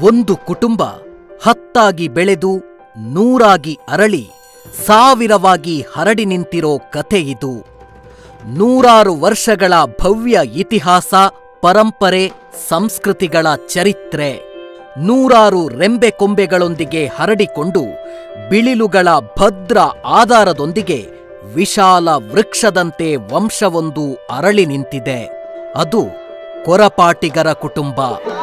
ಒಂದು ಕುಟುಂಬ ಹತ್ತಾಗಿ ಬೆಳೆದು ನೂರಾಗಿ ಅರಳಿ ಸಾವಿರವಾಗಿ ಹರಡಿ ನಿಂತಿರೋ ಕಥೆ ಇದು ನೂರಾರು ವರ್ಷಗಳ ಭವ್ಯ ಇತಿಹಾಸ ಪರಂಪರೆ ಸಂಸ್ಕೃತಿಗಳ ಚರಿತ್ರೆ ನೂರಾರು ರೆಂಬೆ ಕೊಂಬೆಗಳೊಂದಿಗೆ ಹರಡಿಕೊಂಡು ಬಿಳಿಲುಗಳ ಭದ್ರ ಆಧಾರದೊಂದಿಗೆ ವಿಶಾಲ ವೃಕ್ಷದಂತೆ ವಂಶವೊಂದು ಅರಳಿ ನಿಂತಿದೆ ಅದು ಕೊರಪಾಟಿಗರ ಕುಟುಂಬ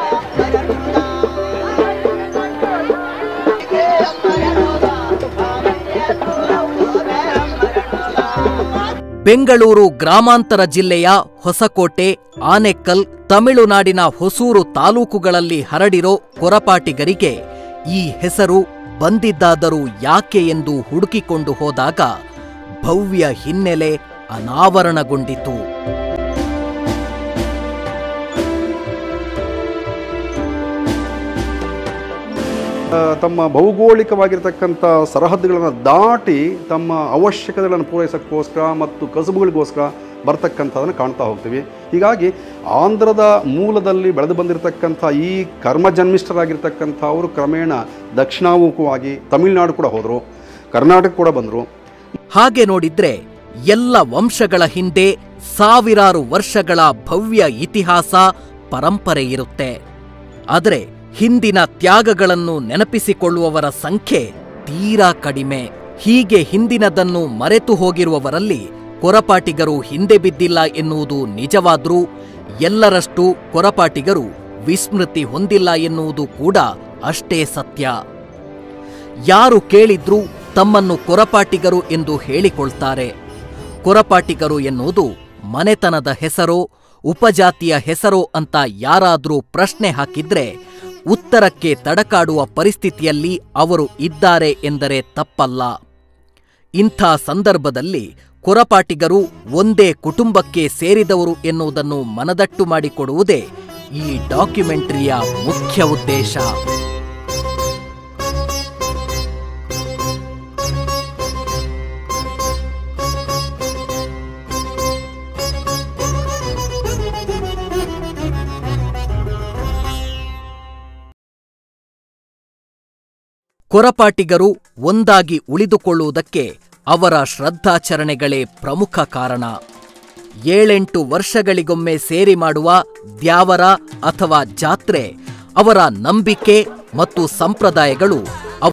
ಬೆಂಗಳೂರು ಗ್ರಾಮಾಂತರ ಜಿಲ್ಲೆಯ ಹೊಸಕೋಟೆ ಆನೆಕ್ಕಲ್ ತಮಿಳುನಾಡಿನ ಹೊಸೂರು ತಾಲೂಕುಗಳಲ್ಲಿ ಹರಡಿರೋ ಕೊರಪಾಟಿಗರಿಗೆ ಈ ಹೆಸರು ಬಂದಿದ್ದಾದರೂ ಯಾಕೆ ಎಂದು ಹುಡುಕಿಕೊಂಡು ಹೋದಾಗ ಭವ್ಯ ಹಿನ್ನೆಲೆ ಅನಾವರಣಗೊಂಡಿತು ಆ, ತಮ್ಮ ಭೌಗೋಳಿಕವಾಗಿರ್ತಕ್ಕಂಥ ಸರಹದ್ದುಗಳನ್ನು ದಾಟಿ ತಮ್ಮ ಅವಶ್ಯಕತೆಗಳನ್ನು ಪೂರೈಸೋಕ್ಕೋಸ್ಕರ ಮತ್ತು ಕಸುಬುಗಳಿಗೋಸ್ಕರ ಬರ್ತಕ್ಕಂಥದ್ದನ್ನು ಕಾಣ್ತಾ ಹೋಗ್ತೀವಿ ಹೀಗಾಗಿ ಆಂಧ್ರದ ಮೂಲದಲ್ಲಿ ಬೆಳೆದು ಬಂದಿರತಕ್ಕಂಥ ಈ ಕರ್ಮಜನ್ಮಿಷ್ಠರಾಗಿರ್ತಕ್ಕಂಥ ಅವರು ಕ್ರಮೇಣ ದಕ್ಷಿಣಾಮುಖವಾಗಿ ತಮಿಳುನಾಡು ಕೂಡ ಹೋದರು ಕರ್ನಾಟಕ ಕೂಡ ಬಂದರು ಹಾಗೆ ನೋಡಿದ್ರೆ ಎಲ್ಲ ವಂಶಗಳ ಹಿಂದೆ ಸಾವಿರಾರು ವರ್ಷಗಳ ಭವ್ಯ ಇತಿಹಾಸ ಪರಂಪರೆ ಇರುತ್ತೆ ಆದರೆ ಹಿಂದಿನ ತ್ಯಾಗಗಳನ್ನು ನೆನಪಿಸಿಕೊಳ್ಳುವವರ ಸಂಖ್ಯೆ ತೀರಾ ಕಡಿಮೆ ಹೀಗೆ ಹಿಂದಿನದನ್ನು ಮರೆತು ಹೋಗಿರುವವರಲ್ಲಿ ಕೊರಪಾಟಿಗರು ಹಿಂದೆ ಬಿದ್ದಿಲ್ಲ ಎನ್ನುವುದು ನಿಜವಾದ್ರೂ ಎಲ್ಲರಷ್ಟು ಕೊರಪಾಟಿಗರು ವಿಸ್ಮೃತಿ ಹೊಂದಿಲ್ಲ ಎನ್ನುವುದು ಕೂಡ ಅಷ್ಟೇ ಸತ್ಯ ಯಾರು ಕೇಳಿದ್ರೂ ತಮ್ಮನ್ನು ಕೊರಪಾಟಿಗರು ಎಂದು ಹೇಳಿಕೊಳ್ತಾರೆ ಕೊರಪಾಟಿಗರು ಎನ್ನುವುದು ಮನೆತನದ ಹೆಸರೋ ಉಪಜಾತಿಯ ಹೆಸರೋ ಅಂತ ಯಾರಾದ್ರೂ ಪ್ರಶ್ನೆ ಹಾಕಿದ್ರೆ ಉತ್ತರಕ್ಕೆ ತಡಕಾಡುವ ಪರಿಸ್ಥಿತಿಯಲ್ಲಿ ಅವರು ಇದ್ದಾರೆ ಎಂದರೆ ತಪ್ಪಲ್ಲ ಇಂಥ ಸಂದರ್ಭದಲ್ಲಿ ಕೊರಪಾಟಿಗರು ಒಂದೇ ಕುಟುಂಬಕ್ಕೆ ಸೇರಿದವರು ಎನ್ನುವುದನ್ನು ಮನದಟ್ಟು ಮಾಡಿಕೊಡುವುದೇ ಈ ಡಾಕ್ಯುಮೆಂಟರಿಯ ಮುಖ್ಯ ಉದ್ದೇಶ ಕೊರಪಾಟಿಗರು ಒಂದಾಗಿ ಉಳಿದುಕೊಳ್ಳುವುದಕ್ಕೆ ಅವರ ಶ್ರದ್ಧಾಚರಣೆಗಳೇ ಪ್ರಮುಖ ಕಾರಣ ಏಳೆಂಟು ವರ್ಷಗಳಿಗೊಮ್ಮೆ ಸೇರಿ ಮಾಡುವ ದ್ಯಾವರ ಅಥವಾ ಜಾತ್ರೆ ಅವರ ನಂಬಿಕೆ ಮತ್ತು ಸಂಪ್ರದಾಯಗಳು